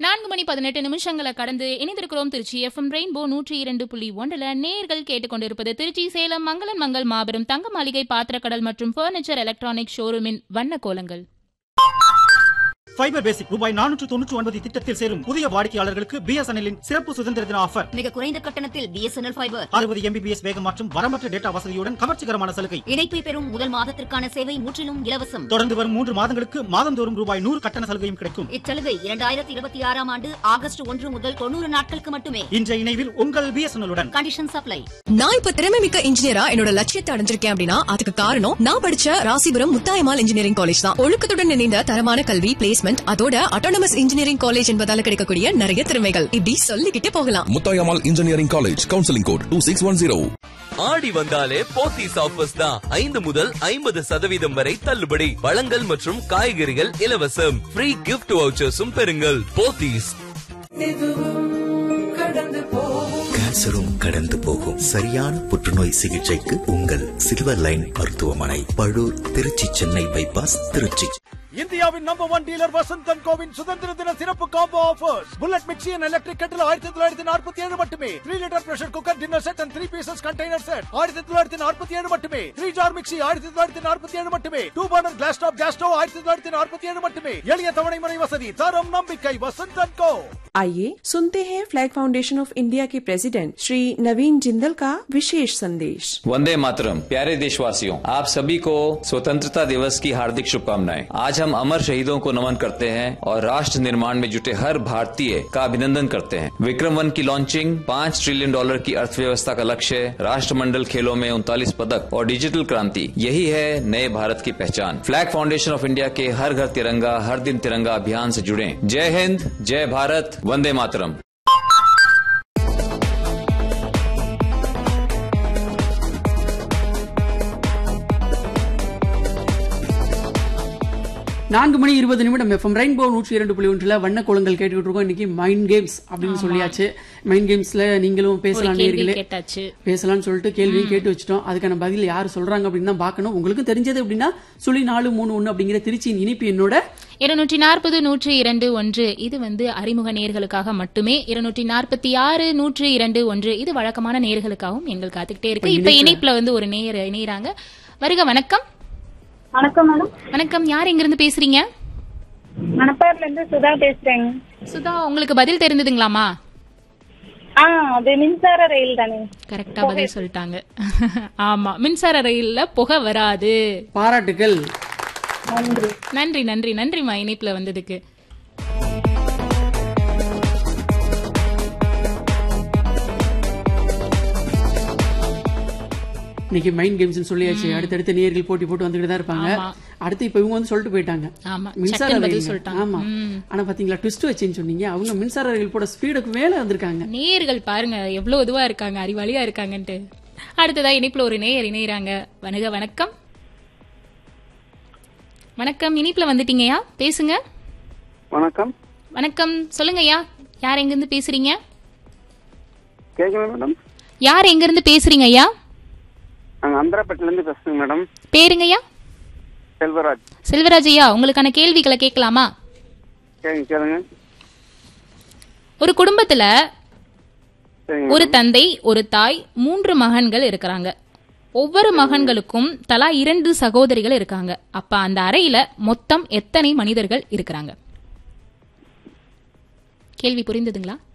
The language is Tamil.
நான்கு மணி பதினெட்டு நிமிஷங்களை கடந்து இணைந்திருக்கிறோம் திருச்சி எஃப்எம் ரெயின்போ நூற்றி இரண்டு புள்ளி ஒன்றுல நேர்கள் கேட்டுக்கொண்டிருப்பது திருச்சி சேலம் மங்களன் மங்கள் மாபெரும் தங்க மாளிகை பாத்திரக்கடல் மற்றும் பர்னிச்சர் எலக்ட்ரானிக் ஷோரூமின் வண்ண கோலங்கள் ஃபைபர் பேசிக் ரூபாய் நானூற்று தொண்ணூற்று ஒன்பது திட்டத்தில் சேரும் புதிய வாடிக்கையாளர்களுக்கு பிஎஸ்என்எல்லின் சிறப்பு சுதந்திர தின ஆஃபர் மிக குறைந்த கட்டணத்தில் பிஎஸ்என்எல் ஃபைபர் அறுபது எம்பிபிஎஸ் வேகம் மற்றும் வரம்பற்ற டேட்டா வசதியுடன் கவர்ச்சிகரமான சலுகை இணைப்பை பெறும் முதல் மாதத்திற்கான சேவை முற்றிலும் இலவசம் தொடர்ந்து வரும் மூன்று மாதங்களுக்கு மாதந்தோறும் ரூபாய் நூறு கட்டண சலுகையும் கிடைக்கும் இச்சலுகை இரண்டாயிரத்தி இருபத்தி ஆறாம் ஆண்டு ஆகஸ்ட் ஒன்று முதல் தொண்ணூறு நாட்களுக்கு மட்டுமே இன்றைய இணைவில் உங்கள் பிஎஸ்என்எல்லுடன் கண்டிஷன் சப்ளை நான் இப்ப திறமை மிக்க இன்ஜினியரா என்னோட லட்சியத்தை அடைஞ்சிருக்கேன் அப்படின்னா அதுக்கு காரணம் நான் படிச்ச ராசிபுரம் முத்தாயமால் இன்ஜினியரிங் காலேஜ் தான் ஒழுக்கத்துடன் இணைந்த தரமான கல்வி பிளேஸ்மெண்ட் அதோட அட்டானமஸ் இன்ஜினியரிங் காலேஜ் என்பதால கிடைக்கக்கூடிய நிறைய திறமைகள் இப்படி சொல்லிக்கிட்டே போகலாம் Muthayammal engineering college counselling code two six one zero Aadi வந்தாலே போத்தீஸ் ஆஃபர்ஸ் தான் ஐந்து முதல் ஐம்பது சதவீதம் வரை தள்ளுபடி பழங்கள் மற்றும் காய்கறிகள் இலவசம் ஃப்ரீ கிஃப்ட் வவுச்சர்ஸும் பெறுங்கள் போத்தீஸ் கேன்சரும் கடந்து போகும் சரியான புற்றுநோய் சிகிச்சைக்கு உங்கள் சில்வர் லைன் மருத்துவமனை பழூர் திருச்சி சென்னை பைபாஸ் திருச்சி இந்தியாவின் நம்பர் ஒன் டீலர் வசந்தன் கோவின் சுதந்திர தின சிறப்பு combo offers bullet mixie and electric கட்டில் ஆயிரத்தி தொள்ளாயிரத்தி நாற்பத்தி ஏழு மட்டுமே three litre pressure cooker dinner set and three pieces container set ஆயிரத்தி தொள்ளாயிரத்தி நாற்பத்தி ஏழு மட்டுமே த்ரீ ஜார் மிக்சி ஆயிரத்தி தொள்ளாயிரத்தி நாற்பத்தி ஏழு மட்டுமே two burner glass top gas stove ஆயிரத்தி தொள்ளாயிரத்தி நாற்பத்தி ஏழு மட்டுமே எளிய தவணை முறை வசதி தரம் நம்பிக்கை வசந்தன் கோ आइए सुनते हैं फ्लैग फाउंडेशन ऑफ इंडिया के प्रेसिडेंट श्री नवीन जिंदल का विशेष संदेश वंदे मातरम प्यारे देशवासियों आप सभी को स्वतंत्रता दिवस की हार्दिक शुभकामनाएं आज हम अमर शहीदों को नमन करते हैं और राष्ट्र निर्माण में जुटे हर भारतीय का अभिनंदन करते हैं विक्रम वन की लॉन्चिंग पाँच ट्रिलियन डॉलर की अर्थव्यवस्था का लक्ष्य राष्ट्रमंडल खेलों में उनतालीस पदक और डिजिटल क्रांति यही है नए भारत की पहचान फ्लैग फाउंडेशन ऑफ इंडिया के हर घर तिरंगा हर दिन तिरंगा अभियान से जुड़े जय हिंद जय भारत वंदे मातरम நான்கு மணி இருபது நிமிடம் எஃப்எம் ரெயின்போ நூற்றி இரண்டு புள்ளி ஒன்றுல வண்ண கோலங்கள் கேட்டுக்கிட்டு இருக்கோம் இன்னைக்கு மைண்ட் கேம்ஸ் அப்படின்னு சொல்லியாச்சு மைண்ட் கேம்ஸ்ல நீங்களும் பேசலாம் கேள்வி நேர்களே கேட்டாச்சு. பேசலாம்னு சொல்லிட்டு கேள்வியும் கேட்டு வச்சுட்டோம் அதுக்கான பதில் யார் சொல்றாங்க அப்படின்னு தான் பார்க்கணும் உங்களுக்கும் தெரிஞ்சது அப்படின்னா சுழி நாலு மூணு ஒன்று அப்படிங்கிற திருச்சியின் இனிப்பு என்னோட இருநூற்றி நாற்பது நூற்றி இரண்டு ஒன்று இது வந்து அறிமுக நேர்களுக்காக மட்டுமே இருநூற்றி நாற்பத்தி ஆறு நூற்றி இரண்டு ஒன்று இது வழக்கமான நேர்களுக்காகவும் எங்கள் காத்துக்கிட்டே இருக்கு இப்ப இணைப்புல வந்து ஒரு நேயர் இணையறாங்க வருக வணக்கம் வணக்கம் மேடம் வணக்கம் யார் எங்கிருந்து பேசுறீங்க மணப்பாறைல இருந்து சுதா பேசுறேங்க சுதா உங்களுக்கு பதில் தெரிந்ததுங்களாமா ஆ அது மின்சார ரயில் தானே கரெக்டா பதில் சொல்லிட்டாங்க ஆமா மின்சார ரயில்ல புகை வராது பாராட்டுகள் நன்றி நன்றி நன்றி நன்றிமா இணைப்புல வந்ததுக்கு இன்னைக்கு மைண்ட் கேம்ஸ் சொல்லியாச்சு அடுத்தடுத்து நேர்கள் போட்டி போட்டு வந்துகிட்டு தான் இருப்பாங்க ஆமா. அடுத்து இப்ப இவங்க வந்து சொல்லிட்டு போயிட்டாங்க ஆமா, மின்சார சட்டுன்னு பதில் ரயில் சொல்லிட்டாங்க. ஆமா ம். ஆனா பாத்தீங்களா ட்விஸ்ட் வச்சுன்னு சொன்னீங்க அவங்க மின்சார ரயில் போட ஸ்பீடுக்கு மேல வந்திருக்காங்க நேயர்கள் பாருங்க எவ்வளவு இதுவா இருக்காங்க அறிவாளியா இருக்காங்கன்ட்டு அடுத்ததா இனிப்புல ஒரு நேயர் இணையறாங்க வணக வணக்கம் வணக்கம் இனிப்புல வந்துட்டீங்கயா பேசுங்க வணக்கம் வணக்கம் சொல்லுங்கய்யா யார் எங்க இருந்து பேசுறீங்க கேக்குதா மேடம் யார் எங்க இருந்து பேசுறீங்க ஐயா நாங்க அந்தராப்பேட்டில இருந்து பேசுறேங்க மேடம் பேருங்கய்யா செல்வராஜ் செல்வராஜ் ஐயா உங்களுக்கான கேள்விகளை கேட்கலாமா கேளுங்க கேளுங்க ஒரு குடும்பத்துல சரிங்க ஒரு தந்தை ஒரு தாய் மூன்று மகன்கள் இருக்கிறாங்க ஒவ்வொரு மகன்களுக்கும் தலா இரண்டு சகோதரிகள் இருக்காங்க அப்ப அந்த அறையில மொத்தம் எத்தனை மனிதர்கள் இருக்கிறாங்க கேள்வி புரிந்ததுங்களா